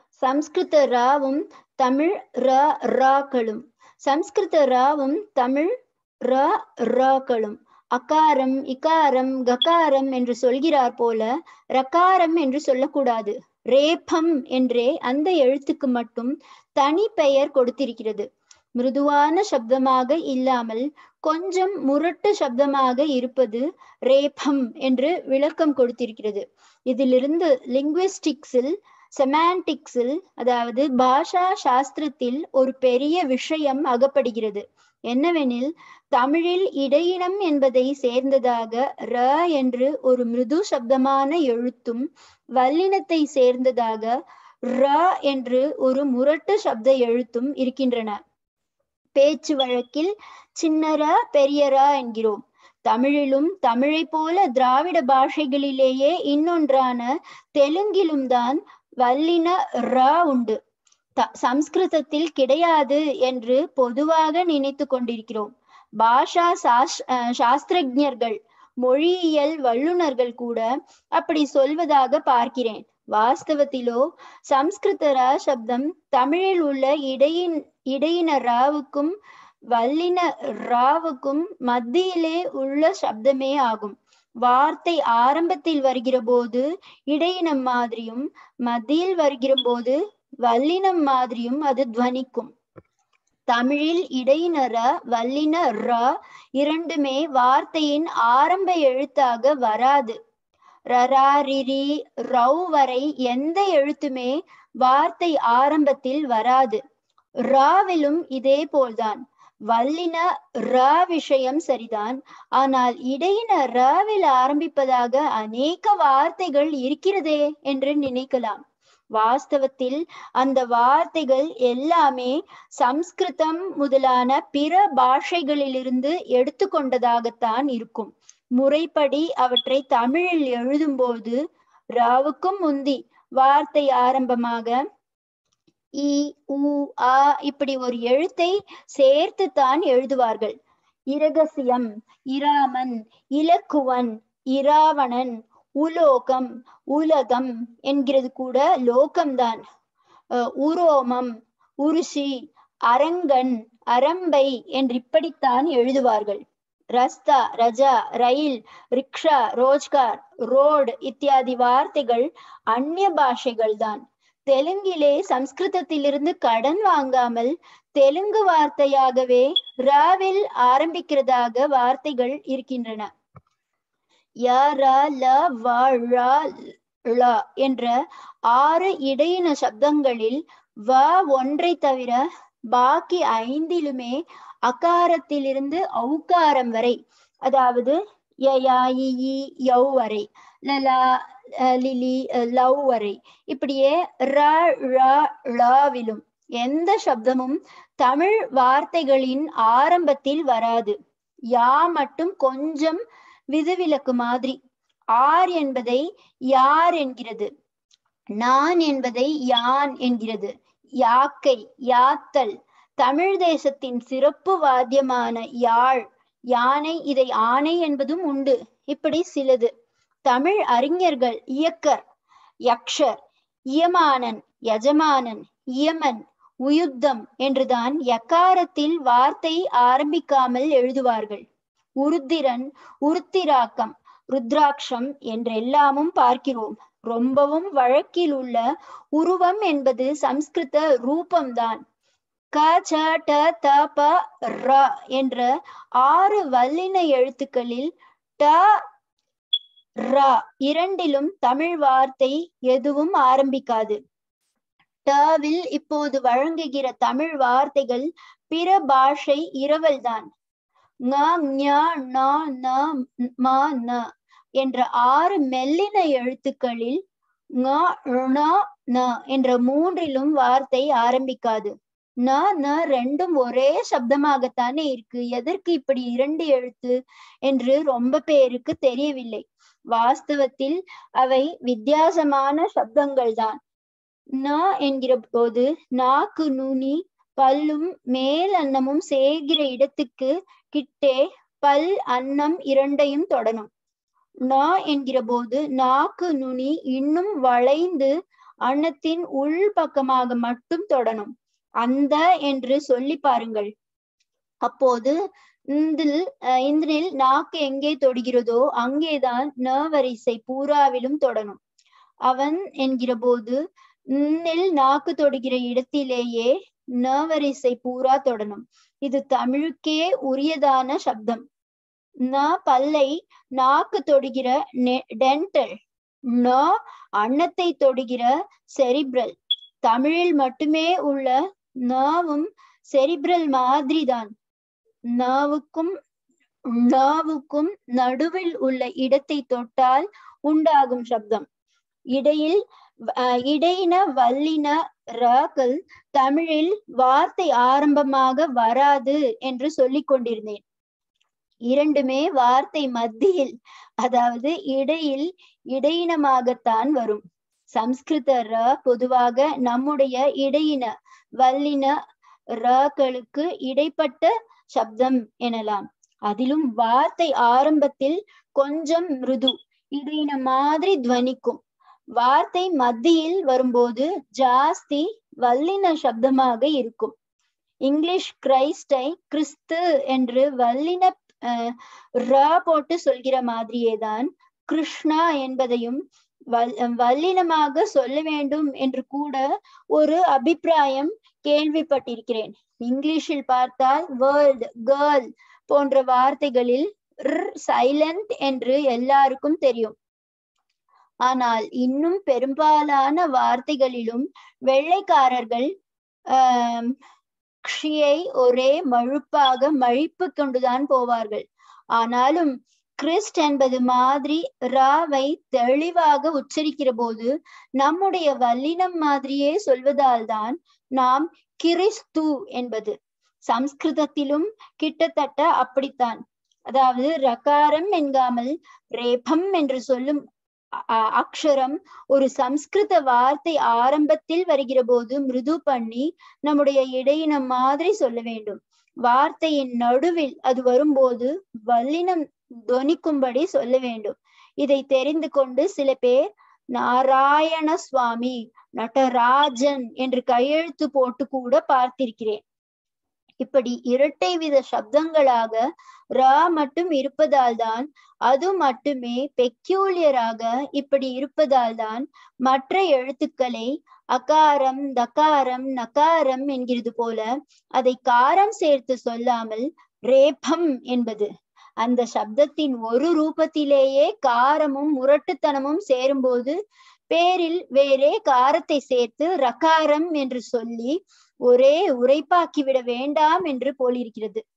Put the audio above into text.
சம்ஸ்கிருத ராவும் தமிழ் ர ராக்களும் சம்ஸ்கிருத ராவும் தமிழ் ர ராக்களும் அகாரம் இகாரம் ககாரம் என்று சொல்கிறார் போல ரகாரம் என்று சொல்லக்கூடாது ரேபம் என்றே அந்த எழுத்துக்கு மட்டும் தனி பெயர் கொடுத்திருக்கிறது மிருதுவான சப்தமாக இல்லாமல் கொஞ்சம் முரட்டு சப்தமாக இருப்பது ரேபம் என்று விளக்கம் கொடுத்திருக்கிறது இதிலிருந்து லிங்குவிஸ்டிக்ஸில் செமாண்டிக்ஸில் அதாவது பாஷா சாஸ்திரத்தில் ஒரு பெரிய விஷயம் அகப்படுகிறது என்னவெனில் தமிழில் இடையினம் என்பதை சேர்ந்ததாக ர என்று ஒரு மிருது சப்தமான எழுத்தும் வல்லினத்தை சேர்ந்ததாக ர என்று ஒரு முரட்டு சப்த எழுத்தும் இருக்கின்றன பேச்சு வழக்கில் சின்னரா பெரியரா என்கிறோம் தமிழிலும் தமிழை போல திராவிட பாஷைகளிலேயே இன்னொன்றான தெலுங்கிலும் தான் வல்லின ரா உண்டு த சம்ஸ்கிருதத்தில் கிடையாது என்று பொதுவாக நினைத்து கொண்டிருக்கிறோம் பாஷா சாஸ் சாஸ்திரஜர்கள் மொழியியல் வல்லுநர்கள் கூட அப்படி சொல்வதாக பார்க்கிறேன் வாஸ்தவத்திலோ சம்ஸ்கிருத ரா சப்தம் தமிழில் உள்ள இடையின் இடையின ராவுக்கும் வல்லின ராவுக்கும் மத்தியிலே உள்ள சப்தமே ஆகும் வார்த்தை ஆரம்பத்தில் வருகிற போது இடையினம் மாதிரியும் மத்தியில் வருகிற போது வல்லினம் மாதிரியும் அது துவனிக்கும் தமிழில் இடையினர வல்லின ர இரண்டுமே வார்த்தையின் ஆரம்ப எழுத்தாக வராது ரரா ரிரி ரவ் வரை எந்த எழுத்துமே வார்த்தை ஆரம்பத்தில் வராது ராவிலும் இதே போல்தான் வல்லின ரா விஷயம் சரிதான் ஆனால் இடையின ராவில் ஆரம்பிப்பதாக அநேக வார்த்தைகள் இருக்கிறதே என்று நினைக்கலாம் வாஸ்தவத்தில் அந்த வார்த்தைகள் எல்லாமே சம்ஸ்கிருதம் முதலான பிற பாஷைகளிலிருந்து எடுத்துக்கொண்டதாகத்தான் இருக்கும் முறைப்படி அவற்றை தமிழில் எழுதும்போது ராவுக்கும் முந்தி வார்த்தை ஆரம்பமாக இ உ ஆ இப்படி ஒரு எழுத்தை சேர்த்து தான் எழுதுவார்கள் இரகசியம் இராமன் இலக்குவன் இராவணன் உலோகம் உலகம் என்கிறது கூட லோகம்தான் உரோமம் உருஷி அரங்கன் அரம்பை என்று இப்படித்தான் எழுதுவார்கள் ரஸ்தா ரஜா ரயில் ரிக்ஷா ரோஜ்கார் ரோடு இத்தியாதி வார்த்தைகள் அந்நிய பாஷைகள் தான் தெலுங்கிலே சம்ஸ்கிருதத்திலிருந்து கடன் வாங்காமல் தெலுங்கு வார்த்தையாகவே ராவில் ஆரம்பிக்கிறதாக வார்த்தைகள் இருக்கின்றன ய ர ல வ ழ ள என்ற ஆறு இடையின சப்தங்களில் வ ஒன்றை தவிர பாக்கி ஐந்திலுமே அகாரத்திலிருந்து ஔகாரம் வரை அதாவது யயா இ யௌ வரை லலா லிலி லவ் வரை இப்படியே ர ழ ழவிலும் எந்த சப்தமும் தமிழ் வார்த்தைகளின் ஆரம்பத்தில் வராது யா மட்டும் கொஞ்சம் விதிவிலக்கு மாதிரி ஆர் என்பதை யார் என்கிறது நான் என்பதை யான் என்கிறது யாக்கை யாத்தல் தமிழ் தேசத்தின் சிறப்பு வாத்தியமான யாழ் யானை இதை ஆணை என்பதும் உண்டு இப்படி சிலது தமிழ் அறிஞர்கள் இயக்கர் யக்ஷர் இயமானன் யஜமானன் இயமன் உயுத்தம் என்றுதான் யக்காரத்தில் வார்த்தை ஆரம்பிக்காமல் எழுதுவார்கள் உருத்திரன் உருத்திராக்கம் ருத்ராட்சம் என்றெல்லாமும் பார்க்கிறோம் ரொம்பவும் வழக்கில் உள்ள உருவம் என்பது சம்ஸ்கிருத ரூபம்தான் க ச ட த ப ர என்ற ஆறு வல்லின எழுத்துக்களில் ட ர இரண்டிலும் தமிழ் வார்த்தை எதுவும் ஆரம்பிக்காது டவில் இப்போது வழங்குகிற தமிழ் வார்த்தைகள் பிற பாஷை இரவல்தான் ங ஞ ந ந ம ந என்ற ஆறு மெல்லின எழுத்துக்களில் ங ண ந என்ற மூன்றிலும் வார்த்தை ஆரம்பிக்காது ந ந ரெண்டும் ஒரே சப்தமாகத்தானே இருக்கு எதற்கு இப்படி இரண்டு எழுத்து என்று ரொம்ப பேருக்கு தெரியவில்லை வாஸ்தவத்தில் அவை வித்தியாசமான சப்தங்கள் தான் ந என்கிற போது நாக்கு நுனி பல்லும் மேல் அன்னமும் சேர்கிற இடத்துக்கு கிட்டே பல் அன்னம் இரண்டையும் தொடணும் நா என்கிற போது நாக்கு நுனி இன்னும் வளைந்து அன்னத்தின் உள் பக்கமாக மட்டும் தொடணும் அந்த என்று சொல்லி பாருங்கள் அப்போது இந்தில் இந்தினில் நாக்கு எங்கே தொடுகிறதோ அங்கேதான் ந வரிசை பூராவிலும் தொடணும் அவன் என்கிற போது இன்னில் நாக்கு தொடுகிற இடத்திலேயே ந வரிசை பூரா தொடணும் இது தமிழுக்கே உரியதான சப்தம் ந பல்லை நாக்கு தொடுகிற டென்டல் ந அன்னத்தை தொடுகிற செரிப்ரல் தமிழில் மட்டுமே உள்ள நாவும் செரிப்ரல் மாதிரிதான் நாவுக்கும் நாவுக்கும் நடுவில் உள்ள இடத்தை தொட்டால் உண்டாகும் சப்தம் இடையில் இடையின வல்லின ராக்கள் தமிழில் வார்த்தை ஆரம்பமாக வராது என்று சொல்லிக் கொண்டிருந்தேன் இரண்டுமே வார்த்தை மத்தியில் அதாவது இடையில் இடையினமாகத்தான் வரும் சம்ஸ்கிருத ர பொதுவாக நம்முடைய இடையின வல்லின ரகளுக்கு இடைப்பட்ட சப்தம் எனலாம் அதிலும் வார்த்தை ஆரம்பத்தில் கொஞ்சம் மிருது இடையின மாதிரி துவனிக்கும் வார்த்தை மத்தியில் வரும்போது ஜாஸ்தி வல்லின சப்தமாக இருக்கும் இங்கிலீஷ் கிரைஸ்டை கிறிஸ்து என்று வல்லின ர போட்டு சொல்கிற மாதிரியேதான் கிருஷ்ணா என்பதையும் வல் வல்லினமாக சொல்ல வேண்டும் என்று கூட ஒரு அபிப்பிராயம் கேள்விப்பட்டிருக்கிறேன் இங்கிலீஷில் பார்த்தால் வேர்ல்ட் கேர்ள் போன்ற வார்த்தைகளில் சைலண்ட் என்று எல்லாருக்கும் தெரியும் ஆனால் இன்னும் பெரும்பாலான வார்த்தைகளிலும் வெள்ளைக்காரர்கள் ஆஹ் க்ஷியை ஒரே மழுப்பாக மழிப்பு கொண்டுதான் போவார்கள் ஆனாலும் கிறிஸ்ட் என்பது மாதிரி ராவை தெளிவாக உச்சரிக்கிற போது நம்முடைய வல்லினம் மாதிரியே சொல்வதால் தான் நாம் கிறிஸ்து என்பது சம்ஸ்கிருதத்திலும் கிட்டத்தட்ட அப்படித்தான் அதாவது ரகாரம் என்காமல் ரேபம் என்று சொல்லும் அக்ஷரம் ஒரு சம்ஸ்கிருத வார்த்தை ஆரம்பத்தில் வருகிற போது மிருது பண்ணி நம்முடைய இடையினம் மாதிரி சொல்ல வேண்டும் வார்த்தையின் நடுவில் அது வரும்போது வல்லினம் துவனிக்கும்படி சொல்ல வேண்டும் இதை தெரிந்து கொண்டு சில பேர் நாராயண சுவாமி நடராஜன் என்று கையெழுத்து போட்டு கூட பார்த்திருக்கிறேன் இப்படி இரட்டை வித சப்தங்களாக ரா மட்டும் இருப்பதால் தான் அது மட்டுமே பெக்யூலியராக இப்படி இருப்பதால் தான் மற்ற எழுத்துக்களை அகாரம் தகாரம் நகாரம் என்கிறது போல அதை காரம் சேர்த்து சொல்லாமல் ரேபம் என்பது அந்த சப்தத்தின் ஒரு ரூபத்திலேயே காரமும் முரட்டுத்தனமும் சேரும்போது பேரில் வேறே காரத்தை சேர்த்து ரகாரம் என்று சொல்லி ஒரே உரைப்பாக்கிவிட வேண்டாம் என்று போலிருக்கிறது